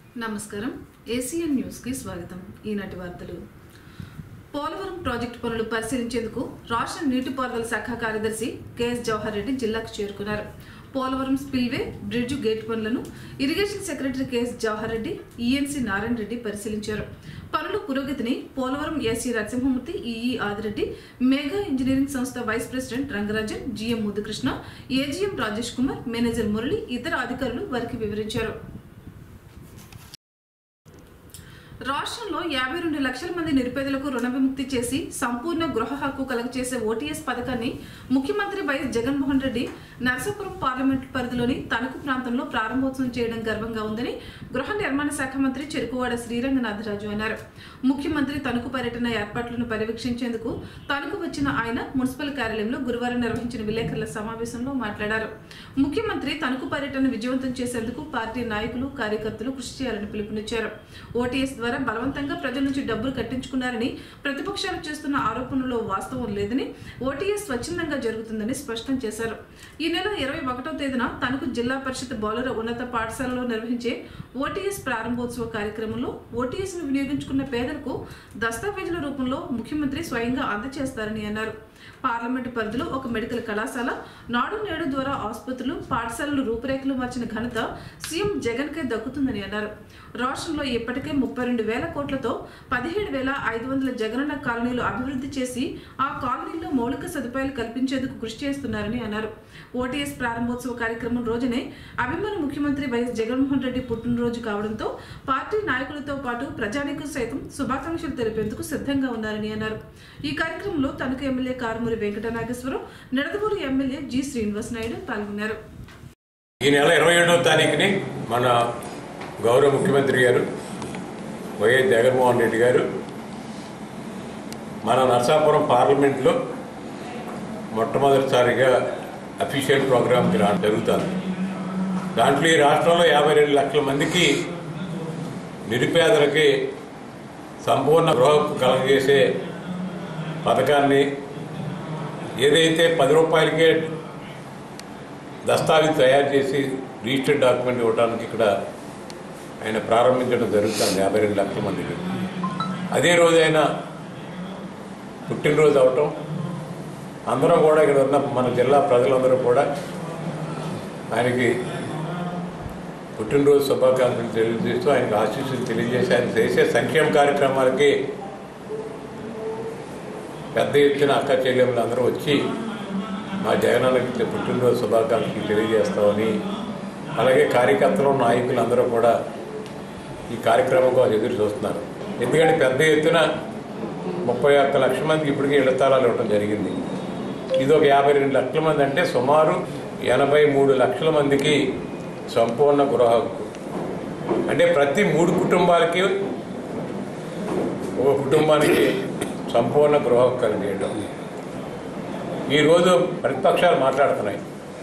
నమస్కారం ఏసీఎన్ న్యూస్కి స్వాగతం ఈనాటి వార్తలు పోలవరం ప్రాజెక్టు పనులు పరిశీలించేందుకు రాష్ట్ర నీటిపారుదల శాఖ కార్యదర్శి కెఎస్ జవహర్ రెడ్డి జిల్లాకు చేరుకున్నారు పోలవరం స్పిల్వే బ్రిడ్జ్ గేట్ పనులను irrigation secretary KS Jawahar Reddy ENC Narayana Reddy పరిశీలించారు పనుల పురోగతిని Polavaram SC Narasimhamurthy EE Adireddy Megha engineering సంస్థ vice president Rangarajan GM Muddukrishna AGM Rajesh Kumar manager Murali ఇతర అధికారులు వారికి వివరించారు రాష్ట్రంలో యాభై రెండు లక్షల మంది నిరుపేదలకు రుణ విముక్తి చేసి సంపూర్ణ గృహ హక్కు కలగచేసే ఓటీఎస్ పథకాన్ని ముఖ్యమంత్రి వైఎస్ జగన్మోహన్ రెడ్డి నరసాపురం పార్లమెంట్ పరిధిలోని తణుకు ప్రాంతంలో ప్రారంభోత్సవం చేయడం గర్వంగా ఉందని గృహ నిర్మాణ శాఖ మంత్రి చెరుకువాడ శ్రీరంగనాథరాజు అన్నారు ముఖ్యమంత్రి తణుకు పర్యటన ఏర్పాట్లను పర్యవేక్షించేందుకు తణుకు వచ్చిన ఆయన మున్సిపల్ కార్యాలయంలో గురువారం నిర్వహించిన విలేకరుల సమావేశంలో మాట్లాడారు ముఖ్యమంత్రి తణుకు పర్యటన విజయవంతం చేసేందుకు పార్టీ నాయకులు కార్యకర్తలు కృషి చేయాలని పిలుపునిచ్చారు ఓటీఎస్ ద్వారా బలవంతంగా ప్రజల నుంచి డబ్బులు కట్టించుకున్నారని ప్రతిపక్షాలు చేస్తున్న ఆరోపణలో వాస్తవం లేదని ఓటీఎస్ స్వచ్ఛందంగా జరుగుతుందని స్పష్టం చేశారు ఈ నెల ఇరవై ఒకటో తేదీన తణుకు జిల్లా పరిషత్ బాలుర ఉన్నత పాఠశాలలో నిర్వహించే ఓటీఎస్ ప్రారంభోత్సవ కార్యక్రమంలో ఓటీఎస్ ను వినియోగించుకున్న పేదలకు దస్తావేజుల రూపంలో ముఖ్యమంత్రి స్వయంగా అందజేస్తారని అన్నారు పార్లమెంటు పరిధిలో ఒక మెడికల్ కళాశాల నాడు నేడు ద్వారా ఆసుపత్రులు పాఠశాలలు రూపురేఖలు మార్చిన ఘనత సీఎం జగన్ కే దక్కుతుందని అన్నారు రాష్ట్రంలో ఇప్పటికే ముప్పై రెండు వేల కోట్లతో పదిహేడు వేల ఐదు వందల జగనన్న కాలనీలు అభివృద్ధి చేసి ఆ కాలనీల్లో మౌలిక సదుపాయాలు కల్పించేందుకు కృషి చేస్తున్నారని అన్నారు ఓటీఎస్ ప్రారంభోత్సవ కార్యక్రమం రోజునే అభిమాన ముఖ్యమంత్రి వైఎస్ జగన్మోహన్ రెడ్డి పుట్టినరోజు కావడంతో పార్టీ నాయకులతో పాటు ప్రజానీకులు సైతం శుభాకాంక్షలు తెలిపేందుకు సిద్ధంగా ఉన్నారని అన్నారు ఈ కార్యక్రమంలో Tanuku MLA Karumuri Venkata Nageswaram Nidadavolu MLA G Srinivas Naidu పాల్గొన్నారు ఈ నెల ఇరవై ఏడవ తారీఖుని మన గౌరవ ముఖ్యమంత్రి గారు వైఎస్ జగన్మోహన్ రెడ్డి గారు మన నరసాపురం పార్లమెంట్లో మొట్టమొదటిసారిగా అఫీషియల్ ప్రోగ్రామ్కి రా జరుగుతుంది దాంట్లో ఈ రాష్ట్రంలో యాభై రెండు లక్షల మందికి నిరుపేదలకి సంపూర్ణ గృహ కలగజేసే పథకాన్ని ఏదైతే పది రూపాయలకే దస్తావేజ్ తయారు చేసి రిజిస్టర్డ్ డాక్యుమెంట్ ఇవ్వడానికి ఇక్కడ ఆయన ప్రారంభించడం జరుగుతుంది యాభై రెండు లక్షల మందికి అదే రోజు ఆయన పుట్టినరోజు అవటం అందరం కూడా ఇక్కడ ఉన్న మన జిల్లా ప్రజలందరూ కూడా ఆయనకి పుట్టినరోజు శుభాకాంక్షలు తెలియజేస్తూ ఆయనకు ఆశీస్సులు తెలియజేసి ఆయన చేసే సంక్షేమ కార్యక్రమాలకి పెద్ద ఎత్తున అక్క చెల్లెములు అందరూ వచ్చి మా జగనానికి పుట్టినరోజు శుభాకాంక్షలు తెలియజేస్తామని అలాగే కార్యకర్తలు నాయకులు అందరూ కూడా ఈ కార్యక్రమం కోసం ఎదురు చూస్తున్నారు ఎందుకంటే పెద్ద ఎత్తున ముప్పై ఒక్క లక్షల మందికి ఇప్పటికే ఇళ్ల స్థలాలు ఇవ్వడం జరిగింది ఇది ఒక యాభై రెండు లక్షల మంది అంటే సుమారు ఎనభై మూడు లక్షల మందికి సంపూర్ణ గృహ హక్కు అంటే ప్రతి మూడు కుటుంబాలకి ఒక కుటుంబానికి సంపూర్ణ గృహ హక్కు కలిగేయడం ఈరోజు ప్రతిపక్షాలు మాట్లాడుతున్నాయి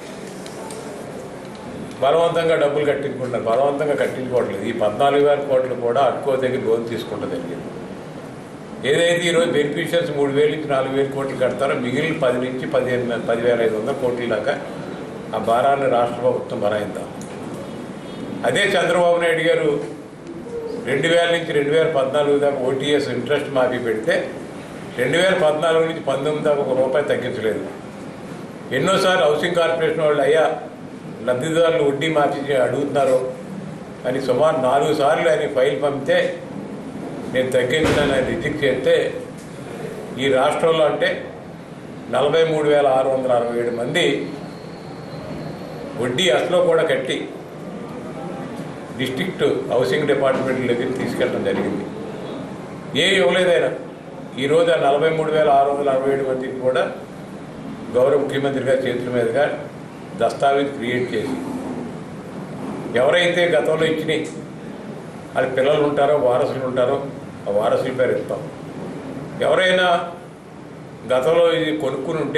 బలవంతంగా డబ్బులు కట్టించుకుంటున్నారు బలవంతంగా కట్టించుకోవట్లేదు ఈ పద్నాలుగు వేల కోట్లు కూడా అడ్కో దగ్గర లోన్ తీసుకుంటూ జరిగింది ఏదైతే ఈరోజు బెనిఫిషియర్స్ మూడు వేలు నుంచి నాలుగు వేలు కోట్లు కడతారో మిగిలిన పది నుంచి పదిహేను పదివేల ఐదు వందల కోట్ల దాకా ఆ భారాన్ని రాష్ట్ర ప్రభుత్వం భరాయిద్దాం అదే చంద్రబాబు నాయుడు గారు రెండు వేల నుంచి రెండు వేల పద్నాలుగు దాకా ఓటీఎస్ ఇంట్రెస్ట్ మాఫీ పెడితే రెండు వేల పద్నాలుగు నుంచి పంతొమ్మిది దాకా ఒక రూపాయి తగ్గించలేదు ఎన్నోసార్లు హౌసింగ్ కార్పొరేషన్ వాళ్ళు అయ్యా లబ్ధిదారులు వడ్డీ మాఫీ చే- అడుగుతున్నారు అని సుమారు నాలుగు సార్లు ఆయన ఫైల్ పంపితే నేను తగ్గించానని రిజెక్ట్ చేస్తే ఈ రాష్ట్రంలో అంటే నలభై మూడు వేల ఆరు వందల అరవై ఏడు మంది వడ్డీ అసలు కూడా కట్టి డిస్ట్రిక్ట్ హౌసింగ్ డిపార్ట్మెంట్ దగ్గర తీసుకెళ్ళడం జరిగింది ఏ ఇవ్వలేదైనా ఈరోజు ఆ నలభై మూడు వేల ఆరు వందల అరవై ఏడు మందికి కూడా గౌరవ ముఖ్యమంత్రి గారి చేతుల మీదుగా దస్తావేజ్ క్రియేట్ చేసి ఎవరైతే గతంలో ఇచ్చినాయి అది పిల్లలు ఉంటారో వారసులు ఉంటారో ఆ వారసుల పేరు ఇస్తాం ఎవరైనా గతంలో ఇది కొనుక్కుని ఉంటే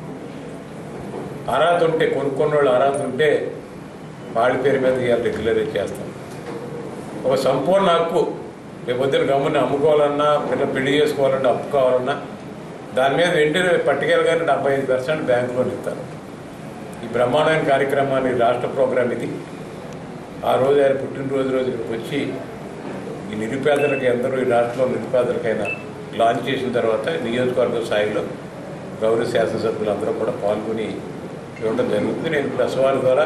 అర్హత ఉంటే కొనుక్కున్న వాళ్ళు అర్హత ఉంటే వాళ్ళ పేరు మీద ఇవాళ రెగ్యులరైజ్ చేస్తాం ఒక సంపూర్ణ హక్కు రేపు పొద్దున గమ్ముని అమ్ముకోవాలన్నా పిల్ల పెళ్లి చేసుకోవాలన్నా అప్పు కావాలన్నా దాని మీద వెంటనే పట్టుకెళ్ళగానే డెబ్బై ఐదు పర్సెంట్ బ్యాంకులో ఇస్తారు ఈ బ్రహ్మాండమైన కార్యక్రమాన్ని రాష్ట్ర ప్రోగ్రాం ఇది ఆ రోజు ఆయన పుట్టినరోజు రోజు ఇక్కడికి వచ్చి ఈ నిరుపేదలకి ఎందరో ఈ రాష్ట్రంలో నిరుపేదలకైనా లాంచ్ చేసిన తర్వాత నియోజకవర్గ స్థాయిలో గౌరవ శాసనసభ్యులు అందరూ కూడా పాల్గొని ఇవ్వడం జరుగుతుంది నేను ప్రెస్ వారి ద్వారా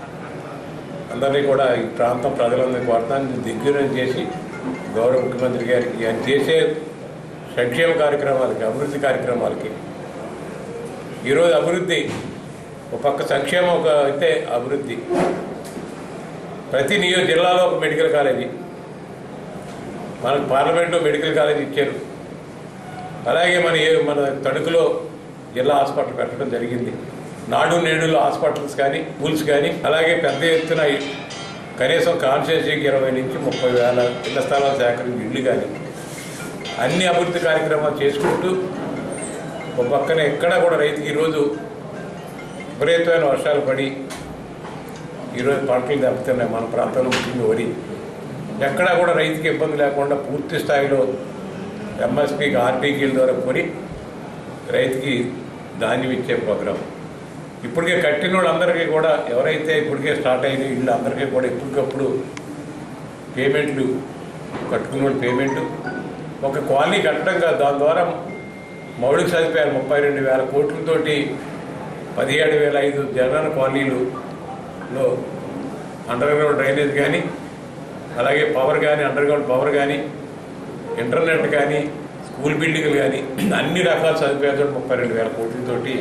అందరినీ కూడా ఈ ప్రాంతం ప్రజలందరికీ కోరుతాను దిగ్విజయం చేసి గౌరవ ముఖ్యమంత్రి గారికి ఆయన చేసే సంక్షేమ కార్యక్రమాలకి అభివృద్ధి కార్యక్రమాలకి ఈరోజు అభివృద్ధి ఒక పక్క సంక్షేమం ఒక అయితే అభివృద్ధి ప్రతి నియోజక జిల్లాలో ఒక మెడికల్ కాలేజీ మనకు పార్లమెంట్లో మెడికల్ కాలేజ్ ఇచ్చారు అలాగే మన ఏ- మన తణుకులో జిల్లా హాస్పిటల్ పెట్టడం జరిగింది నాడు నేడులో హాస్పిటల్స్ కానీ స్కూల్స్ కానీ అలాగే పెద్ద ఎత్తున కనీసం కాన్స్టిట్యూన్సీకి ఇరవై నుంచి ముప్పై వేల ఇళ్ల స్థలాలు సేకరించి ఇల్లు కానీ అన్ని అభివృద్ధి కార్యక్రమాలు చేసుకుంటూ ఒక పక్కన ఎక్కడ కూడా రైతుకి ఈరోజు విపరీతమైన వర్షాలు పడి ఈరోజు పంటలు దెబ్బతిన్నాయి మన ప్రాంతంలో ముఖ్యంగా వరి ఎక్కడా కూడా రైతుకి ఇబ్బంది లేకుండా పూర్తి స్థాయిలో ఎంఎస్పీకి ఆర్టీకీల ద్వారా కొని రైతుకి ధాన్యం ఇచ్చే ప్రోగ్రాం ఇప్పటికే కట్టిన వాళ్ళందరికీ కూడా ఎవరైతే ఇప్పటికే స్టార్ట్ అయిన ఇళ్ళు అందరికీ కూడా ఎప్పటికప్పుడు పేమెంట్లు కట్టుకున్న వాళ్ళు పేమెంట్ ఒక కాలనీ కట్టడం కాదు దాని ద్వారా మౌలిక సదుపాయాలు ముప్పై రెండు వేల కోట్లతోటి పదిహేడు వేల ఐదు జగనన్న కాలనీలులో అండర్ గ్రౌండ్ డ్రైనేజ్ కానీ అలాగే పవర్ కానీ అండర్ గ్రౌండ్ పవర్ కానీ ఇంటర్నెట్ కానీ స్కూల్ బిల్డింగ్లు కానీ అన్ని రకాల సదుపాయాలతో ముప్పై రెండు వేల కోట్లతోటి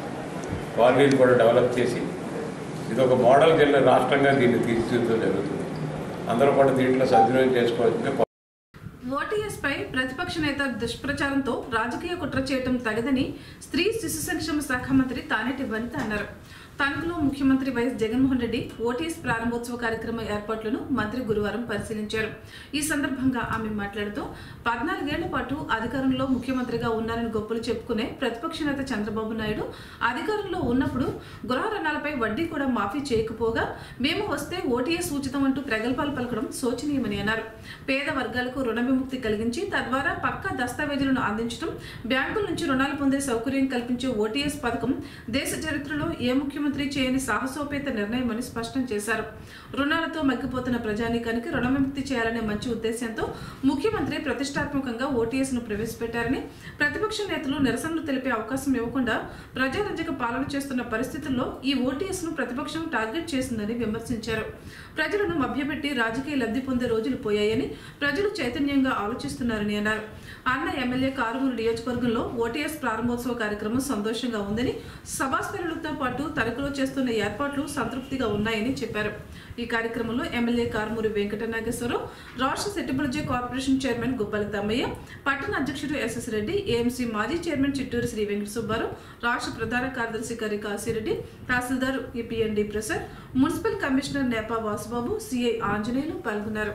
కాలనీలు కూడా డెవలప్ చేసి ఇది ఒక మోడల్ జిల్లా రాష్ట్రంగా దీన్ని తీర్చిదిద్దడం జరుగుతుంది అందరూ కూడా దీంట్లో సద్వినియోగం చేసుకోవాల్సిందిగా ఓటీఎస్ పై ప్రతిపక్ష నేత దుష్ప్రచారంతో రాజకీయ కుట్ర చేయటం తగదని స్త్రీ శిశు సంక్షేమ శాఖ మంత్రి తానేటి వనిత అన్నారు తణుకులో ముఖ్యమంత్రి వైఎస్ జగన్మోహన్ రెడ్డి ఓటీఎస్ ప్రారంభోత్సవ కార్యక్రమ ఏర్పాట్లను మంత్రి గురువారం పరిశీలించారు ఈ సందర్భంగా ఆమె మాట్లాడుతూ పద్నాలుగేళ్ల పాటు అధికారంలో ముఖ్యమంత్రిగా ఉన్నారని గొప్పలు చెప్పుకునే ప్రతిపక్ష నేత చంద్రబాబు నాయుడు అధికారంలో ఉన్నప్పుడు గృహ రుణాలపై వడ్డీ కూడా మాఫీ చేయకపోగా మేము వస్తే ఓటీఎస్ ఉచితం అంటూ ప్రగల్భాలు పలకడం శోచనీయమని అన్నారు పేద వర్గాలకు రుణ విముక్తి కలిగించి తద్వారా పక్కా దస్తావేజులను అందించడం బ్యాంకుల నుంచి రుణాలు పొందే సౌకర్యం కల్పించే ఓటీఎస్ పథకం దేశ చరిత్రలో ఏ ముఖ్యమంత్రి చేయని సాహసోపేత నిర్ణయమని స్పష్టం చేశారు రుణాలతో మగ్గిపోతున్న ప్రజానీకానికి రుణ విముక్తి చేయాలనే మంచి ఉద్దేశంతో ముఖ్యమంత్రి ప్రతిష్టాత్మకంగా ఓటీఎస్ ను ప్రవేశపెట్టారని ప్రతిపక్ష నేతలు నిరసనలు తెలిపే అవకాశం ఇవ్వకుండా ప్రజారంజక పాలన చేస్తున్న పరిస్థితుల్లో ఈ ఓటీఎస్ ను ప్రతిపక్షం టార్గెట్ చేసిందని విమర్శించారు ప్రజలను మభ్యపెట్టి రాజకీయ లబ్ధి పొందే రోజులు పోయాయని ప్రజలు చైతన్యంగా ఆలోచిస్తున్నారని అన్నారు అన్న ఎమ్మెల్యే కారుమూరు నియోజకవర్గంలో ఓటీఎస్ ప్రారంభోత్సవ కార్యక్రమం సంతోషంగా ఉందని సభాస్థలులతో పాటు తణుకులో చేస్తున్న ఏర్పాట్లు సంతృప్తిగా ఉన్నాయని చెప్పారు ఈ కార్యక్రమంలో ఎమ్మెల్యే కారుమూరి వెంకట నాగేశ్వరరావు రాష్ట్ర సెట్టిబుల్జే కార్పొరేషన్ చైర్మన్ గుబ్బలి తమ్మయ్య పట్టణ అధ్యక్షుడు ఎస్ఎస్ రెడ్డి ఏఎంసీ మాజీ చైర్మన్ చిట్టూరు శ్రీ వెంకట సుబ్బారావు రాష్ట్ర ప్రధాన కార్యదర్శి కరి కాశీరెడ్డి తహసీల్దార్ ఈపీఎన్డి Prasad municipal commissioner Nepa Vasubabu CI Anjaneyulu పాల్గొన్నారు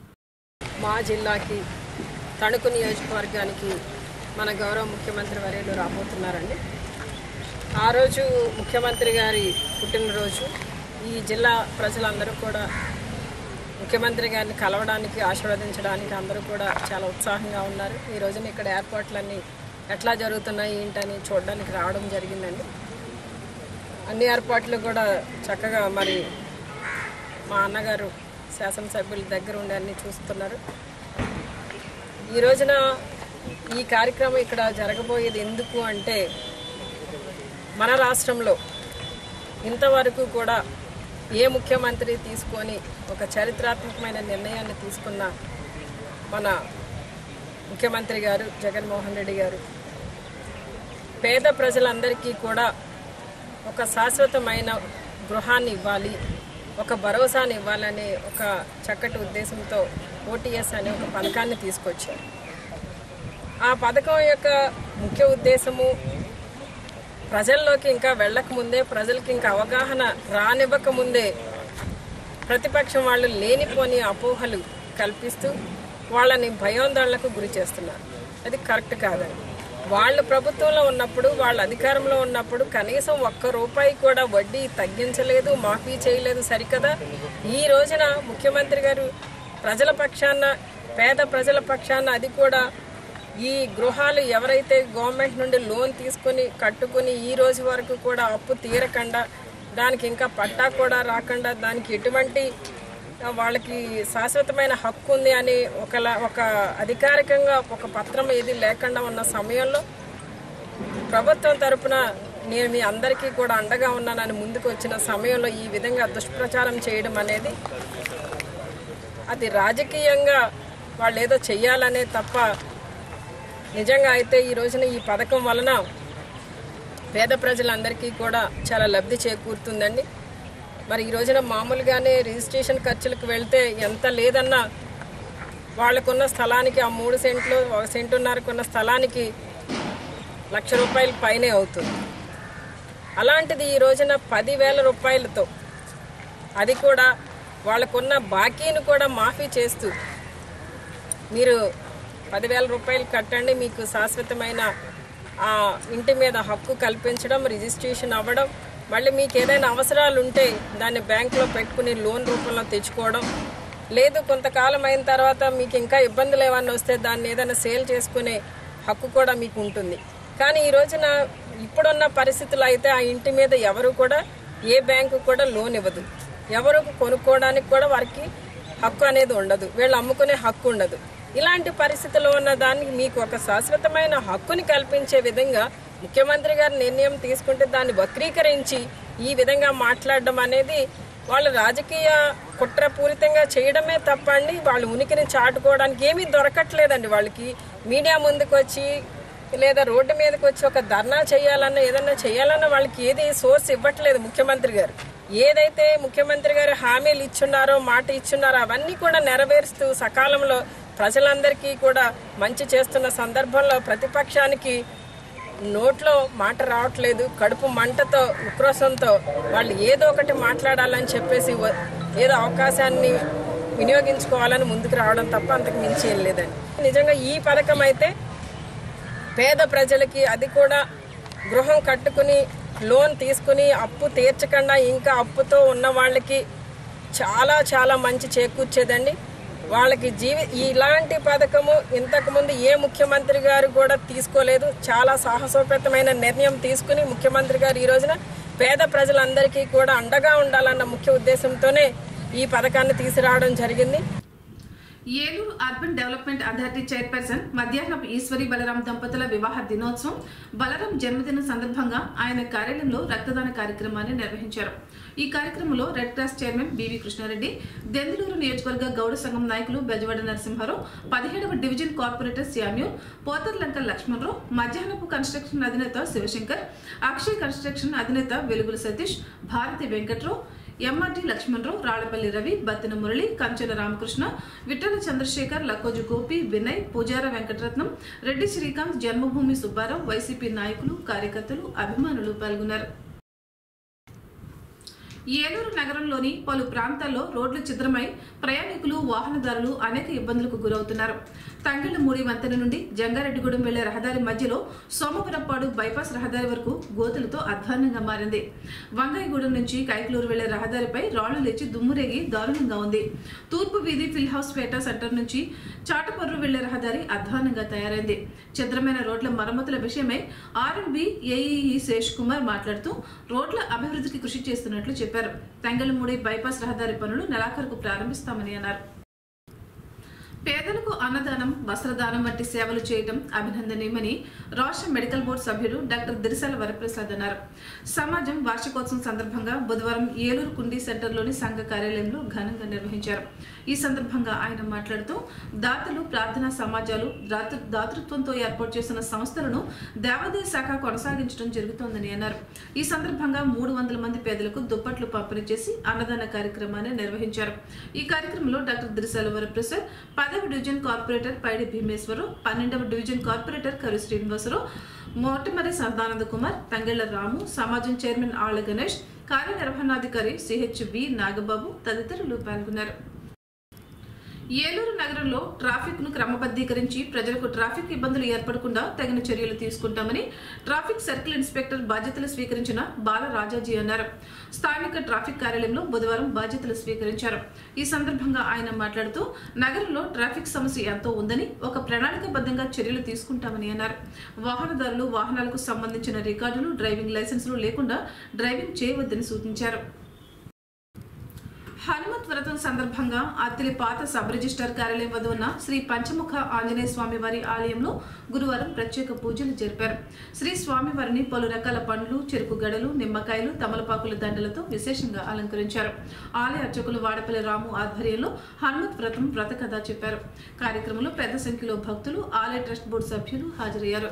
మా జిల్లాకి తణుకు నియోజకవర్గానికి మన గౌరవ ముఖ్యమంత్రి వర్యులు రాబోతున్నారండి ఆ రోజు ముఖ్యమంత్రి గారి పుట్టినరోజు ఈ జిల్లా ప్రజలందరూ కూడా ముఖ్యమంత్రి గారిని కలవడానికి ఆశీర్వదించడానికి అందరూ కూడా చాలా ఉత్సాహంగా ఉన్నారు ఈ రోజున ఇక్కడ ఏర్పాట్లన్నీ ఎట్లా జరుగుతున్నాయి ఏంటని చూడడానికి రావడం జరిగిందండి అన్ని ఏర్పాట్లు కూడా చక్కగా మరి మా అన్నగారు శాసనసభ్యుల దగ్గర ఉండి అన్ని చూస్తున్నారు ఈ రోజున ఈ కార్యక్రమం ఇక్కడ జరగబోయేది ఎందుకు అంటే మన రాష్ట్రంలో ఇంతవరకు కూడా ఏ ముఖ్యమంత్రి తీసుకొని ఒక చరిత్రాత్మకమైన నిర్ణయాన్ని తీసుకున్న మన ముఖ్యమంత్రి గారు జగన్మోహన్ రెడ్డి గారు పేద ప్రజలందరికీ కూడా ఒక శాశ్వతమైన గృహాన్ని ఇవ్వాలి ఒక భరోసాని ఇవ్వాలనే ఒక చక్కటి ఉద్దేశంతో ఓటీఎస్ అనే ఒక పథకాన్ని తీసుకొచ్చారు ఆ పథకం యొక్క ముఖ్య ఉద్దేశము ప్రజల్లోకి ఇంకా వెళ్ళక ముందే ప్రజలకి ఇంకా అవగాహన రానివ్వక ముందే ప్రతిపక్షం వాళ్ళు లేనిపోని అపోహలు కల్పిస్తూ వాళ్ళని భయోందోళనకు గురి చేస్తున్నారు అది కరెక్ట్ కాదండి వాళ్ళు ప్రభుత్వంలో ఉన్నప్పుడు వాళ్ళ అధికారంలో ఉన్నప్పుడు కనీసం ఒక్క రూపాయి కూడా వడ్డీ తగ్గించలేదు మాఫీ చేయలేదు సరికదా ఈ రోజున ముఖ్యమంత్రి గారు ప్రజల పక్షాన పేద ప్రజల పక్షాన అది కూడా ఈ గృహాలు ఎవరైతే గవర్నమెంట్ నుండి లోన్ తీసుకొని కట్టుకుని ఈ రోజు వరకు కూడా అప్పు తీరకుండా దానికి ఇంకా పట్టా కూడా రాకుండా దానికి ఎటువంటి ఆ, వాళ్ళకి శాశ్వతమైన హక్కు ఉంది అని ఒకలా ఒక అధికారికంగా ఒక పత్రం ఏది లేకుండా ఉన్న సమయంలో ప్రభుత్వం తరపున నేను మీ అందరికీ కూడా అండగా ఉన్నానని ముందుకు వచ్చిన సమయంలో ఈ విధంగా దుష్ప్రచారం చేయడం అనేది అది రాజకీయంగా వాళ్ళు ఏదో చెయ్యాలనే తప్ప నిజంగా అయితే ఈ రోజున ఈ పథకం వలన పేద ప్రజలందరికీ కూడా చాలా లబ్ధి చేకూరుతుందండి మరి ఈ రోజున మామూలుగానే రిజిస్ట్రేషన్ ఖర్చులకు వెళ్తే ఎంత లేదన్నా వాళ్ళకున్న స్థలానికి ఆ మూడు సెంట్లు ఒక సెంటున్నరకున్న స్థలానికి లక్ష రూపాయల పైనే అవుతుంది అలాంటిది ఈ రోజున పదివేల రూపాయలతో అది కూడా వాళ్ళకున్న బాకీని కూడా మాఫీ చేస్తూ మీరు పదివేల రూపాయలు కట్టండి మీకు శాశ్వతమైన ఆ ఇంటి మీద హక్కు కల్పించడం రిజిస్ట్రేషన్ అవ్వడం మళ్ళీ మీకు ఏదైనా అవసరాలు ఉంటే దాన్ని బ్యాంకులో పెట్టుకుని లోన్ రూపంలో తెచ్చుకోవడం లేదు కొంతకాలం అయిన తర్వాత మీకు ఇంకా ఇబ్బందులు ఏమన్నా వస్తే దాన్ని ఏదైనా సేల్ చేసుకునే హక్కు కూడా మీకు ఉంటుంది కానీ ఈ రోజున ఇప్పుడున్న పరిస్థితులు అయితే ఆ ఇంటి మీద ఎవరు కూడా ఏ బ్యాంకు కూడా లోన్ ఇవ్వదు ఎవరు కొనుక్కోవడానికి కూడా వారికి హక్కు అనేది ఉండదు వీళ్ళు అమ్ముకునే హక్కు ఉండదు ఇలాంటి పరిస్థితిలో ఉన్న దానికి మీకు ఒక శాశ్వతమైన హక్కుని కల్పించే విధంగా ముఖ్యమంత్రి గారు నిర్ణయం తీసుకుంటే దాన్ని వక్రీకరించి ఈ విధంగా మాట్లాడడం అనేది వాళ్ళు రాజకీయ కుట్రపూరితంగా చేయడమే తప్పండి వాళ్ళ ఉనికిని చాటుకోవడానికి ఏమీ దొరకట్లేదండి వాళ్ళకి మీడియా ముందుకు వచ్చి లేదా రోడ్డు మీదకి వచ్చి ఒక ధర్నా చేయాలన్నా ఏదన్నా చేయాలన్నా వాళ్ళకి ఏది సోర్స్ ఇవ్వట్లేదు ముఖ్యమంత్రి గారు ఏదైతే ముఖ్యమంత్రి గారు హామీలు ఇచ్చున్నారో మాట ఇచ్చున్నారో అవన్నీ కూడా నెరవేరుస్తూ సకాలంలో ప్రజలందరికీ కూడా మంచి చేస్తున్న సందర్భంలో ప్రతిపక్షానికి నోట్లో మాట రావట్లేదు కడుపు మంటతో ఉక్రోషంతో వాళ్ళు ఏదో ఒకటి మాట్లాడాలని చెప్పేసి వ- ఏదో అవకాశాన్ని వినియోగించుకోవాలని ముందుకు రావడం తప్ప అంతకు మించి ఏం లేదండి నిజంగా ఈ పథకం అయితే పేద ప్రజలకి అది కూడా గృహం కట్టుకుని లోన్ తీసుకుని అప్పు తీర్చకుండా ఇంకా అప్పుతో ఉన్న వాళ్ళకి చాలా చాలా మంచి చేకూర్చేదండి వాళ్ళకి జీవి ఇలాంటి పథకము ఇంతకుముందు ఏ ముఖ్యమంత్రి గారు కూడా తీసుకోలేదు చాలా సాహసోపేతమైన నిర్ణయం తీసుకుని ముఖ్యమంత్రి గారు ఈ రోజున పేద ప్రజలందరికీ కూడా అండగా ఉండాలన్న ముఖ్య ఉద్దేశంతోనే ఈ పథకాన్ని తీసుకురావడం జరిగింది Eluru urban development authority chairperson Madhyahnapu Eswari Balaram దంపతుల వివాహ దినోత్సవం బలరాం జన్మదినం సందర్భంగా ఆయన కార్యాలయంలో రక్తదాన కార్యక్రమాన్ని నిర్వహించారు ఈ కార్యక్రమంలో red cross chairman BV Krishnareddy Denduluru నియోజకవర్గ గౌడ సంఘం నాయకులు బెజవాడ నరసింహారావు పదిహేడవ division corporator Samuel Potharlanka Lakshmanarao Madhyahnapu construction అధినేత శివశంకర్ అక్షయ్ కన్స్ట్రక్షన్ అధినేత వెలుగుల సతీష్ భారతి వెంకట్రావు ఎంఆర్టీ లక్ష్మణరావు రాళ్లపల్లి రవి బత్తిన మురళి కంచెల రామకృష్ణ విఠల చంద్రశేఖర్ లక్కోజు గోపి వినయ్ పూజార వెంకటరత్నం రెడ్డి శ్రీకాంత్ జన్మభూమి సుబ్బారావు వైసీపీ నాయకులు కార్యకర్తలు అభిమానులు పాల్గొన్నారు ఏలూరు నగరంలోని పలు ప్రాంతాల్లో రోడ్లు చిద్రమై ప్రయాణికులు వాహనదారులు అనేక ఇబ్బందులకు గురవుతున్నారు తంగిళ్లమూడి వంతెన నుండి జంగారెడ్డిగూడెం వెళ్లే రహదారి మధ్యలో సోమవరపాడు బైపాస్ రహదారి వరకు గోతులతో అధ్వాన్నంగా మారింది వంగాయగూడెం నుంచి కైకలూరు వెళ్లే రహదారిపై రాళ్లు లేచి దుమ్మురేగి దారుణంగా ఉంది తూర్పు వీధి ఫిల్ హౌస్ పేట సెంటర్ నుంచి చాటపర్రు వెళ్లే రహదారి అధ్వానంగా తయారైంది చిద్రమైన రోడ్ల మరమ్మతుల విషయమై ఆర్ఎండ్బి ఏఈఈ శేష్ కుమార్ మాట్లాడుతూ రోడ్ల అభివృద్ధికి కృషి చేస్తున్నట్లు చెప్పారు తంగళమూడి బైపాస్ రహదారి పనులు నెలాఖరుకు ప్రారంభిస్తామని అన్నారు పేదలకు అన్నదానం వస్త్రదానం వంటి సేవలు చేయడం అభినందనీయమని రాష్ట్ర మెడికల్ బోర్డు సభ్యుడు డాక్టర్ దిరిసాల వరప్రసాద్ అన్నారు సమాజం వార్షికోత్సవం సందర్భంగా బుధవారం ఏలూరు కుండీ సెంటర్లోని సంఘ కార్యాలయంలో ఘనంగా నిర్వహించారు ఈ సందర్భంగా ఆయన మాట్లాడుతూ దాతలు ప్రార్థనా సమాజాలు దాతృ దాతృత్వంతో ఏర్పాటు చేసిన సంస్థలను దేవాదాయ శాఖ కొనసాగించడం జరుగుతోందని అన్నారు ఈ సందర్భంగా మూడు వందల మంది పేదలకు దుప్పట్లు పంపిణీ చేసి అన్నదాన కార్యక్రమాన్ని నిర్వహించారు ఈ కార్యక్రమంలో డాక్టర్ దిరిసాల వరప్రసాద్ పదవ డివిజన్ కార్పొరేటర్ పైడి భీమేశ్వరరావు పన్నెండవ డివిజన్ కార్పొరేటర్ కరు శ్రీనివాసరావు మోటమరి సదానంద కుమార్ తంగెళ్ల రాము సమాజం చైర్మన్ ఆళ్ల గణేష్ కార్యనిర్వహణాధికారి సిహెచ్ వి నాగబాబు తదితరులు పాల్గొన్నారు ఏలూరు నగరంలో ట్రాఫిక్ ను క్రమబద్ధీకరించి ప్రజలకు ట్రాఫిక్ ఇబ్బందులు ఏర్పడకుండా తగిన చర్యలు తీసుకుంటామని ట్రాఫిక్ సర్కిల్ ఇన్స్పెక్టర్ బాధ్యతలు స్వీకరించిన బాల రాజాజీ అన్నారు స్థానిక ట్రాఫిక్ కార్యాలయంలో బుధవారం బాధ్యతలు స్వీకరించారు ఈ సందర్భంగా ఆయన మాట్లాడుతూ నగరంలో ట్రాఫిక్ సమస్య ఎంతో ఉందని ఒక ప్రణాళికబద్ధంగా చర్యలు తీసుకుంటామని అన్నారు వాహనదారులు వాహనాలకు సంబంధించిన రికార్డులు డ్రైవింగ్ లైసెన్సులు లేకుండా డ్రైవింగ్ చేయవద్దని సూచించారు హనుమత్ వ్రతం సందర్భంగా అత్తిలి పాత సబ్ రిజిస్టర్ కార్యాలయం వద్ద ఉన్న శ్రీ పంచముఖ ఆంజనేయ స్వామి వారి ఆలయంలో గురువారం ప్రత్యేక పూజలు జరిపారు శ్రీ స్వామివారిని పలు రకాల పండ్లు చెరుకు గడలు నిమ్మకాయలు తమలపాకుల దండలతో విశేషంగా అలంకరించారు ఆలయ అర్చకులు వాడపల్లి రాము ఆధ్వర్యంలో హనుమత్ వ్రతం వ్రత కథ చెప్పారు కార్యక్రమంలో పెద్ద సంఖ్యలో భక్తులు ఆలయ ట్రస్ట్ బోర్డు సభ్యులు హాజరయ్యారు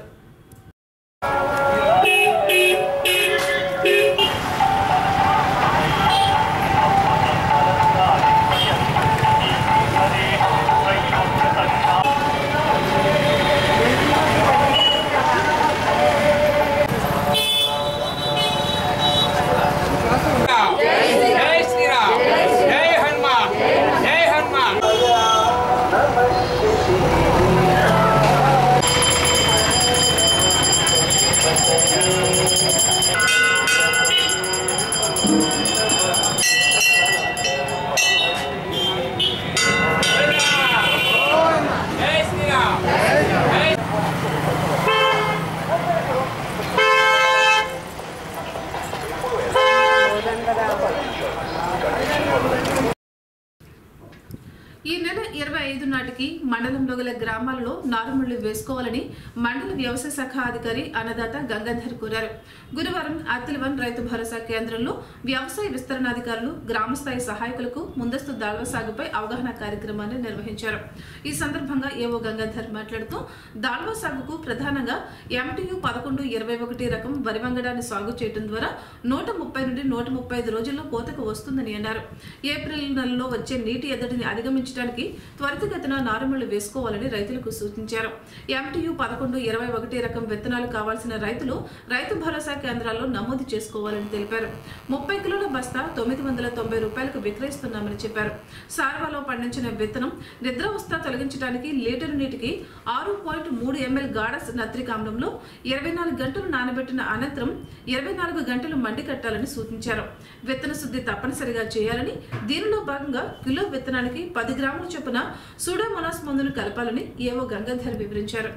జై శ్రీరామ్ జై హనుమాన్ జై హనుమాన్ జై శ్రీరామ్ జై ఈ నెల ఇరవై ఐదు నాటికి మండలంలో గల గ్రామాలలో నారుమళ్లు వేసుకోవాలని మండల వ్యవసాయ శాఖ అధికారి అన్నదాత గంగాధర్ కోరారు గురువారం అత్తిలివన్ రైతు భరోసా కేంద్రంలో వ్యవసాయ విస్తరణాధికారులు గ్రామస్థాయి సహాయకులకు ముందస్తు దాల్వ సాగుపై అవగాహన కార్యక్రమాన్ని నిర్వహించారు ఈ సందర్భంగా ఏవో గంగాధర్ మాట్లాడుతూ దాల్వ సాగుకు ప్రధానంగా ఎంటీయు పదకొండు ఇరవై ఒకటి రకం వరి వంగడాన్ని సాగు చేయడం ద్వారా నూట ముప్పై నుండి నూట ముప్పై ఐదు రోజుల్లో కోతకు వస్తుందని అన్నారు ఏప్రిల్ నెలలో వచ్చే నీటి ఎద్దడిని అధిగమించడానికి త్వరితగతిన నారుమళ్లు వేసుకోవాలని రైతులకు సూచించారు ఎంటీయు పదకొండు ఇరవై ఒకటి రకం విత్తనాలు కావాల్సిన రైతులు రైతు భరోసా కేంద్రాల్లో నమోదు చేసుకోవాలని తెలిపారు ముప్పై కిలోల బస్తా తొమ్మిది వందల తొంభై రూపాయలకు విక్రయిస్తున్నామని చెప్పారు సార్వాలో పండించిన విత్తనం నిద్రావస్థ తొలగించడానికి లీటరు నీటికి ఆరు పాయింట్ మూడు ఎంఎల్ గాఢ నత్రికామ్లంలో ఇరవై నాలుగు గంటలు నానబెట్టిన అనంతరం ఇరవై నాలుగు గంటలు మండి కట్టాలని సూచించారు విత్తన శుద్ధి తప్పనిసరిగా చేయాలని దీనిలో భాగంగా కిలో విత్తనానికి పది గ్రాముల చొప్పున సూడోమోనాస్ మందును కలపాలని ఏవో గంగాధర్ వివరించారు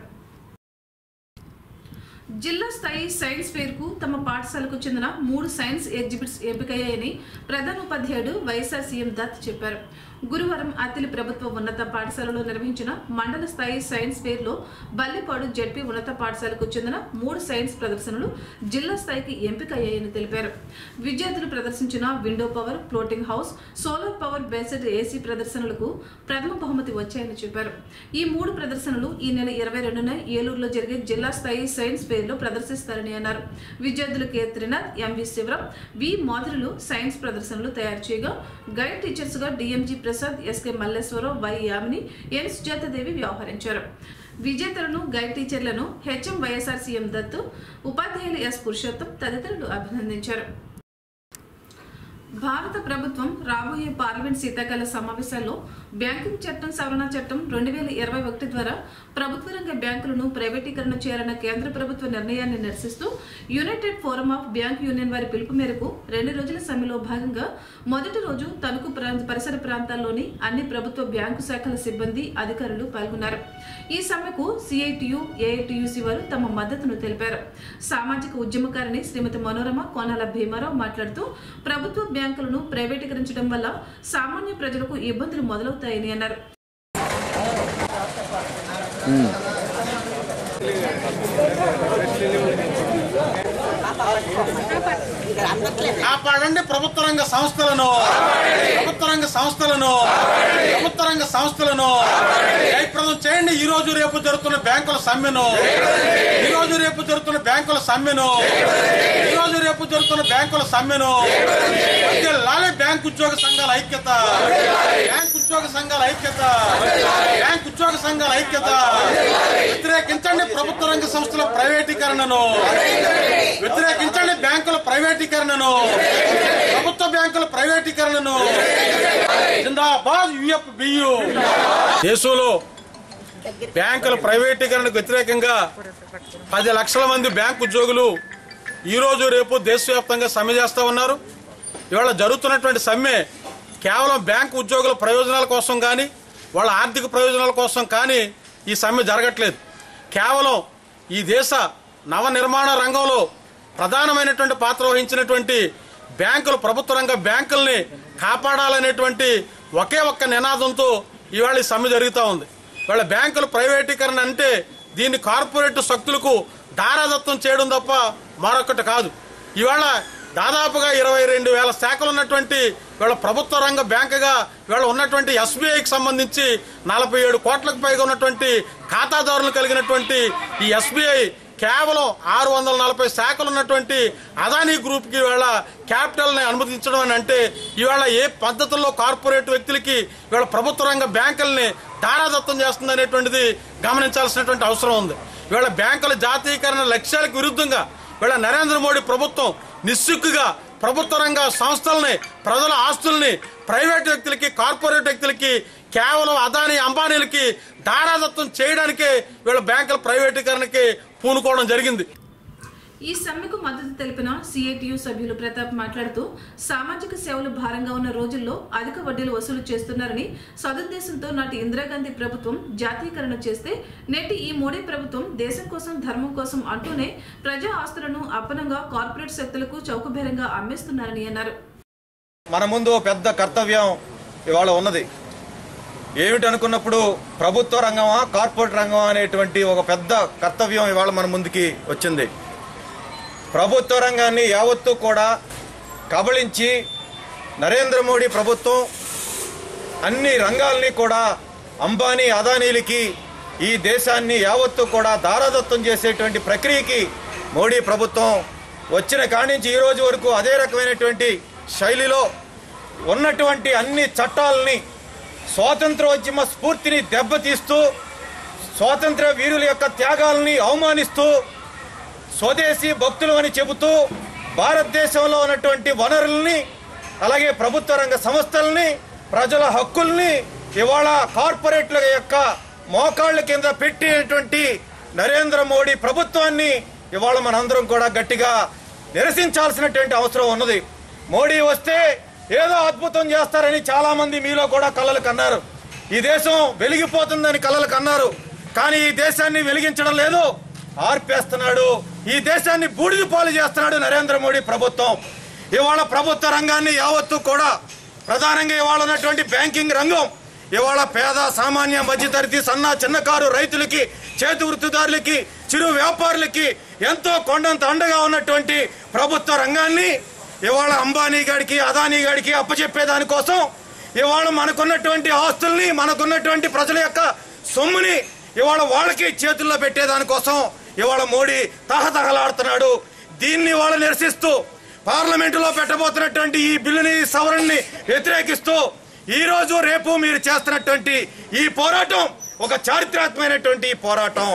జిల్లా స్థాయి సైన్స్ ఫేర్ కు తమ పాఠశాలకు చెందిన మూడు సైన్స్ ఎగ్జిబిట్స్ ఎంపికయ్యాయని ప్రధాన ఉపాధ్యాయుడు వైఎస్ఆర్ సీఎం దత్ చెప్పారు గురువారం అత్తిలి ప్రభుత్వ ఉన్నత పాఠశాలలో నిర్వహించిన మండల స్థాయి సైన్స్ ఫేర్ లో బల్లిపాడు జడ్పీ ఉన్నత పాఠశాలకు చెందిన మూడు సైన్స్ ప్రదర్శనలు జిల్లా స్థాయికి ఎంపికయ్యాయని తెలిపారు విద్యార్థులు ప్రదర్శించిన window power floating house solar power based AC ప్రదర్శనలకు ప్రథమ బహుమతి వచ్చాయని చెప్పారు ఈ మూడు ప్రదర్శనలు ఈ నెల ఇరవై రెండున ఏలూరులో జరిగే జిల్లా స్థాయి సైన్స్ ఫేర్ లో ప్రదర్శిస్తారని అన్నారు విద్యార్థులు K Trinath MV Sivaram V మాధురులు సైన్స్ ప్రదర్శనలు తయారు చేయగా గైడ్ టీచర్స్ గా DMG Prasad SK Malleswararao Y Yamini N Sujatadevi వ్యవహరించారు విజేతలను గైడ్ టీచర్లను హెచ్ఎం వైఎస్ఆర్ సీఎం దత్తు ఉపాధ్యాయులు ఎస్ పురుషోత్తం తదితరులు అభినందించారు భారత ప్రభుత్వం రాబోయే పార్లమెంట్ శీతాకాల సమావేశాల్లో బ్యాంకింగ్ చట్టం సవరణ చట్టం రెండు వేల ఇరవై ఒకటి ద్వారా ప్రభుత్వ రంగ బ్యాంకులను ప్రైవేటీకరణ చేయాలన్న కేంద్ర ప్రభుత్వ నిర్ణయాన్ని నిరసిస్తూ united forum of bank union వారి పిలుపు మేరకు రెండు రోజుల సమ్మెలో భాగంగా మొదటి రోజు తణుకు ప్రాంత పరిసర ప్రాంతాల్లోని అన్ని ప్రభుత్వ బ్యాంకు శాఖల సిబ్బంది అధికారులు పాల్గొన్నారు ఈ సమ్మెకు సిఐటియు ఏఐటియుసి వారు తమ మద్దతును తెలిపారు సామాజిక ఉద్యమకారిణి శ్రీమతి మనోరమ కోనాల భీమారావు మాట్లాడుతూ ప్రభుత్వ బ్యాంకులను ప్రైవేటీకరించడం వల్ల సామాన్య ప్రజలకు ఇబ్బందులు మొదలవుతాయని అన్నారు కాపాడండి ప్రభుత్వ రంగ సంస్థలను ప్రభుత్వ రంగ సంస్థలను ప్రభుత్వ రంగ సంస్థలను జయప్రదం చేయండి ఈ రోజు రేపు జరుగుతున్న బ్యాంకుల సమ్మెను ఈ రోజు రేపు జరుగుతున్న బ్యాంకుల సమ్మెను ఈ రోజు రేపు జరుగుతున్న బ్యాంకుల సమ్మెను లాలే బ్యాంక్ ఉద్యోగ సంఘాల ఐక్యత బ్యాంక్ ఉద్యోగ సంఘాల ఐక్యత బ్యాంక్ ఉద్యోగ సంఘాల ఐక్యత వ్యతిరేకించండి ప్రభుత్వ రంగ సంస్థల ప్రైవేటీకరణను వ్యతిరేకించండి బ్యాంకుల ప్రైవేటీకరణను ప్రభుత్వ బ్యాంకుల ప్రైవేటీకరణను జిందాబాద్ యుఎఫ్ బియు దేశంలో బ్యాంకుల ప్రైవేటీకరణకు వ్యతిరేకంగా పది లక్షల మంది బ్యాంకు ఉద్యోగులు ఈ రోజు రేపు దేశవ్యాప్తంగా సమ్మె చేస్తా ఉన్నారు ఇవాళ జరుగుతున్నటువంటి సమ్మె కేవలం బ్యాంకు ఉద్యోగుల ప్రయోజనాల కోసం కానీ వాళ్ళ ఆర్థిక ప్రయోజనాల కోసం కానీ ఈ సమ్మె జరగట్లేదు కేవలం ఈ దేశ నవ నిర్మాణ రంగంలో ప్రధానమైనటువంటి పాత్ర వహించినటువంటి బ్యాంకులు ప్రభుత్వ రంగ బ్యాంకుల్ని కాపాడాలనేటువంటి ఒకే ఒక్క నినాదంతో ఇవాళ ఈ సమ్మె జరుగుతూ ఉంది ఇవాళ బ్యాంకుల ప్రైవేటీకరణ అంటే దీన్ని కార్పొరేట్ శక్తులకు దారాదత్తం చేయడం తప్ప మరొకటి కాదు ఇవాళ దాదాపుగా ఇరవై రెండు వేల శాఖలు ఉన్నటువంటి ఇవాళ ప్రభుత్వ రంగ బ్యాంకుగా ఇవాళ ఉన్నటువంటి ఎస్బీఐకి సంబంధించి నలభై ఏడు కోట్లకు పైగా ఉన్నటువంటి ఖాతాదారులు కలిగినటువంటి ఈ ఎస్బీఐ కేవలం ఆరు వందల నలభై శాఖలు ఉన్నటువంటి అదానీ గ్రూప్ కి ఇవాళ క్యాపిటల్ ని అనుమతించడం అని అంటే ఇవాళ ఏ పద్ధతుల్లో కార్పొరేట్ వ్యక్తులకి ఇవాళ ప్రభుత్వ రంగ బ్యాంకుల్ని దారాదత్తం చేస్తుంది అనేటువంటిది గమనించాల్సినటువంటి అవసరం ఉంది ఇవాళ బ్యాంకుల జాతీయకరణ లక్ష్యాలకు విరుద్ధంగా ఇవాళ నరేంద్ర మోడీ ప్రభుత్వం నిస్సిగ్గుగా ప్రభుత్వ రంగ సంస్థల్ని ప్రజల ఆస్తుల్ని ప్రైవేట్ వ్యక్తులకి కార్పొరేట్ వ్యక్తులకి కేవలం అదానీ అంబానీలకి దారాదత్తం చేయడానికే వీళ్ళ బ్యాంకుల ప్రైవేటీకరణకి పూనుకోవడం జరిగింది ఈ సమ్మెకు మద్దతు తెలిపిన సిఐటియు సభ్యులు ప్రతాప్ మాట్లాడుతూ సామాజిక సేవలు భారంగా ఉన్న రోజుల్లో అధిక వడ్డీలు వసూలు చేస్తున్నారని సదుద్దేశంతో నాటి ఇందిరాగాంధీ ప్రభుత్వం జాతీయకరణ చేస్తే నేటి ఈ మోడీ ప్రభుత్వం దేశం కోసం ధర్మం కోసం అంటూనే ప్రజా ఆస్తులను అప్పనంగా కార్పొరేట్ శక్తులకు చౌకబేరంగా అమ్మేస్తున్నారని అన్నారు మన ముందు ఓ పెద్ద కర్తవ్యం ఇవాళ ఉన్నది ఏమిటి అనుకున్నప్పుడు ప్రభుత్వ రంగమా కార్పొరేట్ రంగమా అనేటువంటి ఒక పెద్ద కర్తవ్యం ఇవాళ మన ముందుకి వచ్చింది ప్రభుత్వ రంగాన్ని యావత్తు కూడా కబళించి నరేంద్ర మోడీ ప్రభుత్వం అన్ని రంగాల్ని కూడా అంబానీ అదానీలకి ఈ దేశాన్ని యావత్తు కూడా దారాదత్తం చేసేటువంటి ప్రక్రియకి మోడీ ప్రభుత్వం వచ్చిన కాడి నుంచి ఈ రోజు వరకు అదే రకమైనటువంటి శైలిలో ఉన్నటువంటి అన్ని చట్టాలని స్వాతంత్రోద్యమ స్ఫూర్తిని దెబ్బతీస్తూ స్వాతంత్ర వీరుల యొక్క త్యాగాలని అవమానిస్తూ స్వదేశీ భక్తులు అని చెబుతూ భారతదేశంలో ఉన్నటువంటి వనరుల్ని అలాగే ప్రభుత్వ రంగ సంస్థల్ని ప్రజల హక్కుల్ని ఇవాళ కార్పొరేట్ల యొక్క మోకాళ్ళ కింద పెట్టినటువంటి నరేంద్ర మోడీ ప్రభుత్వాన్ని ఇవాళ మనందరం కూడా గట్టిగా నిరసించాల్సినటువంటి అవసరం ఉన్నది మోడీ వస్తే ఏదో అద్భుతం చేస్తారని చాలా మంది మీలో కూడా కలలు కన్నారు ఈ దేశం వెలిగిపోతుందని కలలు కన్నారు కానీ ఈ దేశాన్ని వెలిగించడం లేదు ఆర్పేస్తున్నాడు ఈ దేశాన్ని బూడిద పాలు చేస్తున్నాడు నరేంద్ర మోడీ ప్రభుత్వం ఇవాళ ప్రభుత్వ రంగాన్ని యావత్తు కూడా ప్రధానంగా ఇవాళ ఉన్నటువంటి బ్యాంకింగ్ రంగం ఇవాళ పేద సామాన్య మధ్యతరగతి సన్న చిన్నకారు రైతులకి చేతి వృత్తిదారులకి చిరు వ్యాపారులకి ఎంతో కొండంత అండగా ఉన్నటువంటి ప్రభుత్వ రంగాన్ని ఇవాళ అంబానీ గాడికి అదానీ గాడికి అప్పచెప్పే దానికోసం ఇవాళ మనకున్నటువంటి ఆస్తుల్ని మనకున్నటువంటి ప్రజల యొక్క సొమ్ముని ఇవాళ వాళ్ళకి చేతుల్లో పెట్టేదానికోసం ఇవాళ మోడీ తహతహలాడుతున్నాడు దీన్ని ఇవాళ నిరసిస్తూ పార్లమెంటులో పెట్టబోతున్నటువంటి ఈ బిల్లుని సవరణని వ్యతిరేకిస్తూ ఈ రోజు రేపు మీరు చేస్తున్నటువంటి ఈ పోరాటం ఒక చారిత్రాత్మకమైనటువంటి పోరాటం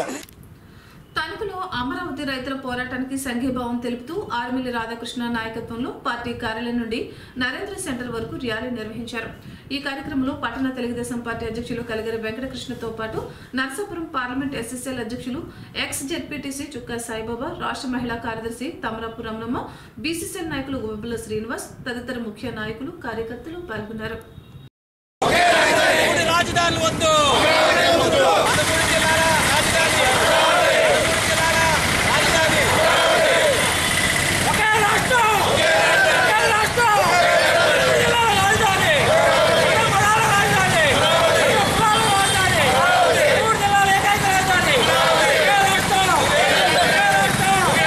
తణుకులో అమరావతి రైతుల పోరాటానికి సంఘీభావం తెలుపుతూ ఆర్మిల్లి రాధాకృష్ణ నాయకత్వంలో పార్టీ కార్యాలయం నుండి నరేంద్ర సెంటర్ వరకు ర్యాలీ నిర్వహించారు ఈ కార్యక్రమంలో పట్టణ తెలుగుదేశం పార్టీ అధ్యక్షులు కలిగరి వెంకటకృష్ణతో పాటు నర్సాపురం పార్లమెంట్ ఎస్ఎస్ఎల్ అధ్యక్షులు ఎక్స్ జెడ్పీటీసీ చుక్కా సాయిబాబా రాష్ట్ర మహిళా కార్యదర్శి తమరాపు రమణమ్మ బీసీసీఎల్ నాయకులు గుబ్బుల శ్రీనివాస్ తదితర ముఖ్య నాయకులు కార్యకర్తలు పాల్గొన్నారు మూడు రాజధానులు వద్దు పదమూడు జిల్లాల రాజధాని పదమూడు జిల్లాల రాజధాని ఒకే రాష్ట్రం ఒకే రాష్ట్రం మూడు జిల్లాల రాజధాని రెండు పదాల రాజధాని రెండు కులాల రాజధాని మూడు జిల్లాల ఏకైక రాజధాని ఒకే రాష్ట్రం ఒకే రాష్ట్రం ఒకే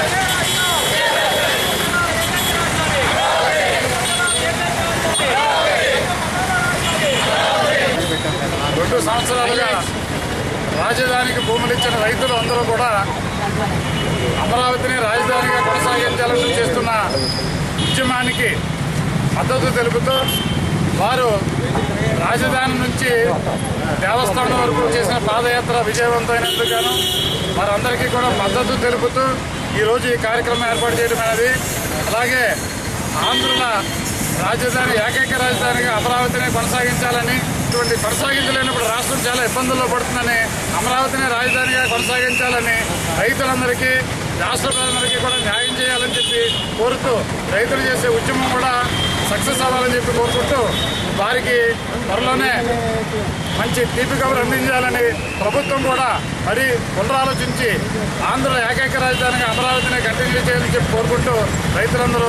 రెండు సంవత్సరాలుగా రాజధానికి భూములు ఇచ్చిన రైతులు అందరూ కూడా అమరావతిని రాజధానిగా కొనసాగించాలని చేస్తున్న ఉద్యమానికి మద్దతు తెలుపుతూ వారు రాజధాని నుంచి దేవస్థానం వరకు చేసిన పాదయాత్ర విజయవంతమైనందుకు గాను వారందరికీ కూడా మద్దతు తెలుపుతూ ఈరోజు ఈ కార్యక్రమం ఏర్పాటు చేయడం అనేది అలాగే ఆంధ్రుల రాజధాని ఏకైక రాజధానిగా అమరావతిని కొనసాగించాలని ఇటువంటి కొనసాగించలేనప్పుడు రాష్ట్రం చాలా ఇబ్బందుల్లో పడుతుందని అమరావతిని రాజధానిగా కొనసాగించాలని రైతులందరికీ రాష్ట్ర ప్రజలందరికీ కూడా న్యాయం చేయాలని చెప్పి కోరుతూ రైతులు చేసే ఉద్యమం కూడా సక్సెస్ అవ్వాలని చెప్పి కోరుకుంటూ వారికి త్వరలోనే మంచి తీపి కబురు అందించాలని ప్రభుత్వం కూడా మరి పునరాలోచించి ఆంధ్ర ఏకైక రాజధానిగా అమరావతిని కంటిన్యూ చేయాలని చెప్పి కోరుకుంటూ రైతులందరూ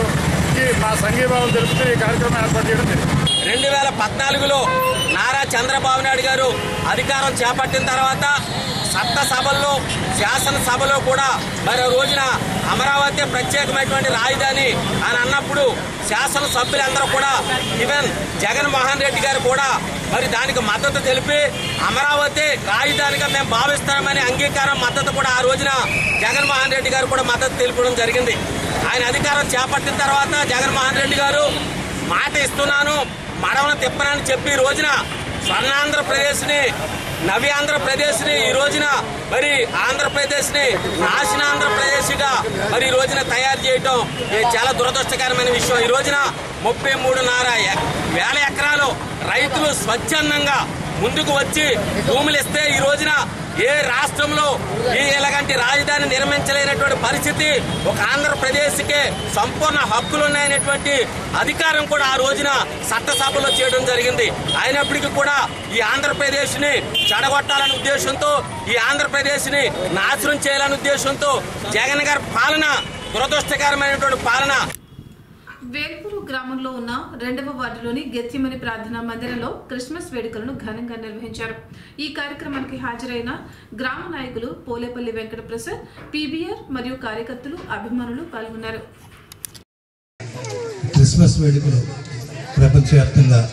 వారికి మా సంఘీభావం తెలుపుతూ ఈ కార్యక్రమం ఏర్పాటు చేయడం జరిగింది రెండు వేల పద్నాలుగులో నారా చంద్రబాబు నాయుడు గారు అధికారం చేపట్టిన తర్వాత చట్టసభల్లో శాసనసభలో కూడా మరి రోజున అమరావతి ప్రత్యేకమైనటువంటి రాజధాని అని అన్నప్పుడు శాసనసభ్యులందరూ కూడా ఈవెన్ జగన్మోహన్ రెడ్డి గారు కూడా మరి దానికి మద్దతు తెలిపి అమరావతి రాజధానిగా మేము భావిస్తామని అంగీకారం మద్దతు కూడా ఆ రోజున జగన్మోహన్ రెడ్డి గారు కూడా మద్దతు తెలుపడం జరిగింది ఆయన అధికారం చేపట్టిన తర్వాత జగన్మోహన్ రెడ్డి గారు మాట ఇస్తున్నాను మడవను తిప్పనని చెప్పి ఈ రోజున స్వర్ణాంధ్రప్రదేశ్ ని నవి ఆంధ్రప్రదేశ్ ని ఈ రోజున మరి ఆంధ్రప్రదేశ్ ని నాశనాంధ్రప్రదేశ్ గా మరి ఈ రోజున తయారు చేయటం ఇది చాలా దురదృష్టకరమైన విషయం ఈ రోజున ముప్పై మూడున్నర ఎ- వేల ఎకరాలు రైతులు స్వచ్ఛందంగా ముందుకు వచ్చి భూములు ఇస్తే ఈ రోజున ఏ రాష్ట్రంలో ఈ ఇలాంటి రాజధాని నిర్మించలేనటువంటి పరిస్థితి ఒక ఆంధ్రప్రదేశ్కే సంపూర్ణ హక్కులు ఉన్నాయనేటువంటి అధికారం కూడా ఆ రోజున చట్టసభలో చేయడం జరిగింది అయినప్పటికీ కూడా ఈ ఆంధ్రప్రదేశ్ ని చెడగొట్టాలనే ఉద్దేశంతో ఈ ఆంధ్రప్రదేశ్ ని నాశనం చేయాలనే ఉద్దేశంతో జగన్ గారి పాలన దురదృష్టకరమైనటువంటి పాలన వేల్పూరు గ్రామంలో ఉన్న రెండవ వార్డులోని గెత్యమని ప్రార్థనా మందిరంలో క్రిస్మస్ వేడుకలను ఘనంగా నిర్వహించారు ఈ కార్యక్రమానికి హాజరైన గ్రామ నాయకులు పోలేపల్లి వెంకట ప్రసాద్ పీబీఆర్ మరియు కార్యకర్తలు అభిమానులు పాల్గొన్నారు క్రిస్మస్ వేడుకలు ప్రపంచవ్యాప్తంగా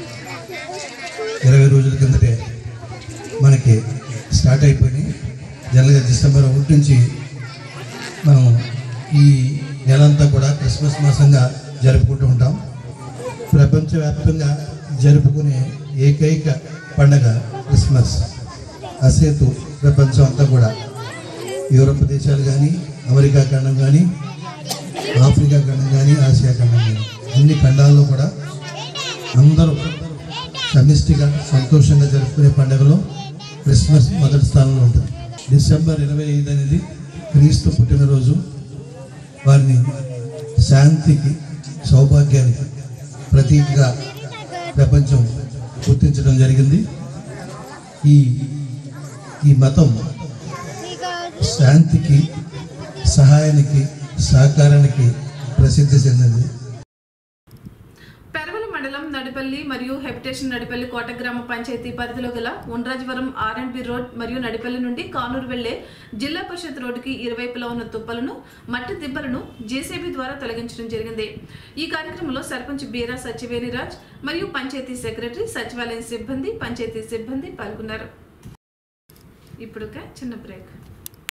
ఇరవై రోజుల కిందటే మనకి స్టార్ట్ అయిపోయినాయి జనరల్గా డిసెంబర్ ఒకటి నుంచి మనం ఈ నెలంతా కూడా క్రిస్మస్ మాసంగా జరుపుకుంటూ ఉంటాం ప్రపంచవ్యాప్తంగా జరుపుకునే ఏకైక పండగ క్రిస్మస్ అసేతు ప్రపంచం అంతా కూడా యూరప్ దేశాలు కానీ అమెరికా ఖండం కానీ ఆఫ్రికా ఖండం కానీ ఆసియా ఖండం కానీ అన్ని ఖండాల్లో కూడా అందరూ సమిష్టిగా సంతోషంగా జరుపుకునే పండుగలో క్రిస్మస్ మొదటి స్థానంలో ఉంటుంది డిసెంబర్ ఇరవై ఐదు అనేది క్రీస్తు పుట్టినరోజు వారిని శాంతికి సౌభాగ్యానికి ప్రతీకగా ప్రపంచం గుర్తించడం జరిగింది ఈ ఈ మతం శాంతికి సహాయానికి సహకారానికి ప్రసిద్ధి చెందింది పెరవల మండలం నడిపల్లి మరియు హెబిటేషన్ నడిపల్లి కోట గ్రామ పంచాయతీ పరిధిలో గల Undrajavaram R and B road మరియు నడిపల్లి నుండి కానూరు వెళ్లే జిల్లా పరిషత్ రోడ్డుకి ఇరువైపులా ఉన్న తుప్పలను మట్టి దిబ్బలను జేసీబీ ద్వారా తొలగించడం జరిగింది ఈ కార్యక్రమంలో సర్పంచ్ బీరా సత్యవేణిరాజ్ మరియు పంచాయతీ సెక్రటరీ సచివాలయం సిబ్బంది పంచాయతీ సిబ్బంది పాల్గొన్నారు ఇప్పుడు ఒక చిన్న బ్రేక్